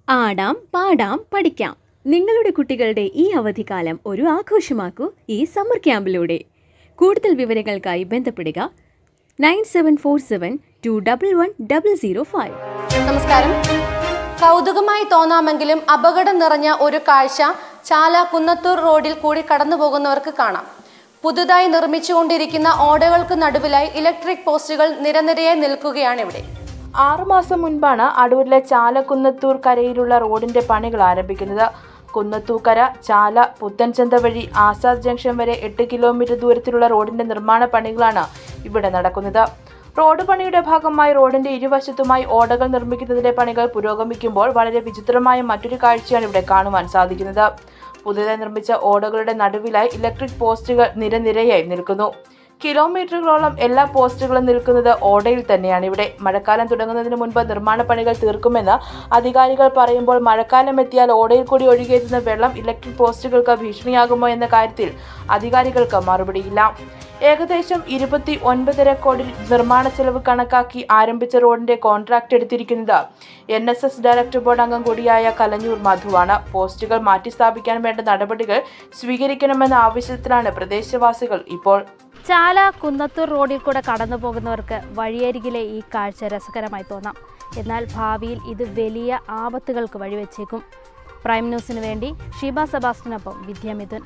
ആടാം പാടാം പഠിക്കാം നിങ്ങളുടെ കുട്ടികളുടെ ഈ അവധിക്കാലം ഒരു ആഘോഷമാക്കൂ ഈ സമ്മർ ക്യാമ്പിലൂടെ കൂടുതൽ വിവരങ്ങൾക്കായി ബന്ധപ്പെടുക nine seven four seven two double one double zero five നമസ്കാരം കൗതുകമായി തോന്നാമെങ്കിലും അപകടം നിറഞ്ഞ ഒരു കാഴ്ച ചാല കുന്നത്തൂർ റോഡിൽ കൂടി കടന്നു പോകുന്നവർക്ക് കാണാം പുതുതായി നിർമ്മിച്ചുകൊണ്ടിരിക്കുന്ന ഓടകൾക്ക് നടുവിലായി ഇലക്ട്രിക് പോസ്റ്റുകൾ നിരനിരയായി നിൽക്കുകയാണ് ഇവിടെ ആറുമാസം മുൻപാണ് അടൂരിലെ ചാലക്കുന്നത്തൂർ കരയിലുള്ള റോഡിന്റെ പണികൾ ആരംഭിക്കുന്നത് കുന്നത്തൂക്കര ചാല പുത്തൻചന്ത വഴി ആസാദ് ജംഗ്ഷൻ വരെ എട്ട് കിലോമീറ്റർ ദൂരത്തിലുള്ള റോഡിന്റെ നിർമ്മാണ പണികളാണ് ഇവിടെ നടക്കുന്നത് റോഡ് പണിയുടെ ഭാഗമായി റോഡിന്റെ ഇരുവശത്തുമായി ഓടകൾ നിർമ്മിക്കുന്നതിന്റെ പണികൾ പുരോഗമിക്കുമ്പോൾ വളരെ വിചിത്രമായ മറ്റൊരു കാഴ്ചയാണ് ഇവിടെ കാണുവാൻ സാധിക്കുന്നത് പുതുതായി നിർമ്മിച്ച ഓടകളുടെ നടുവിലായി ഇലക്ട്രിക് പോസ്റ്റുകൾ നിരനിരയായി നിൽക്കുന്നു കിലോമീറ്ററുകളോളം എല്ലാ പോസ്റ്റുകളും നിൽക്കുന്നത് ഓടയിൽ തന്നെയാണ് ഇവിടെ മഴക്കാലം തുടങ്ങുന്നതിന് മുൻപ് നിർമ്മാണ പണികൾ തീർക്കുമെന്ന് അധികാരികൾ പറയുമ്പോൾ മഴക്കാലം എത്തിയാൽ ഓടയിൽ കൂടി ഒഴുകിയെത്തുന്ന വെള്ളം ഇലക്ട്രിക് പോസ്റ്റുകൾക്ക് ഭീഷണിയാകുമോ എന്ന കാര്യത്തിൽ അധികാരികൾക്ക് മറുപടിയില്ല ഏകദേശം ഇരുപത്തി ഒൻപതര കോടി നിർമ്മാണ ചെലവ് കണക്കാക്കി ആരംഭിച്ച റോഡിന്റെ കോൺട്രാക്ട് എടുത്തിരിക്കുന്നത് N S S director board അംഗം കൂടിയായ കലഞ്ഞൂർ മധുവാണ് പോസ്റ്റുകൾ മാറ്റി സ്ഥാപിക്കാൻ വേണ്ട നടപടികൾ സ്വീകരിക്കണമെന്ന ആവശ്യത്തിലാണ് പ്രദേശവാസികൾ ഇപ്പോൾ ചാല കുന്നത്തൂർ റോഡിൽ കൂടെ കടന്നു പോകുന്നവർക്ക് വഴിയരികിലെ ഈ കാഴ്ച രസകരമായി തോന്നാം എന്നാൽ ഭാവിയിൽ ഇത് വലിയ ആപത്തുകൾക്ക് വഴിവെച്ചേക്കും പ്രൈം ന്യൂസിന് വേണ്ടി Sheeba സെബാസ്റ്റിനൊപ്പം വിദ്യാമിഥുൻ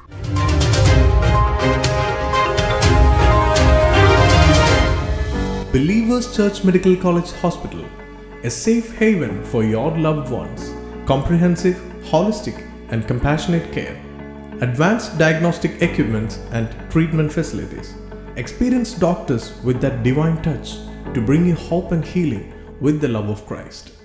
Believers Church Medical College Hospital, a safe haven for your loved ones, comprehensive, holistic, and compassionate care, advanced diagnostic equipment and treatment facilities, experienced doctors with that divine touch to bring you hope and healing with the love of Christ.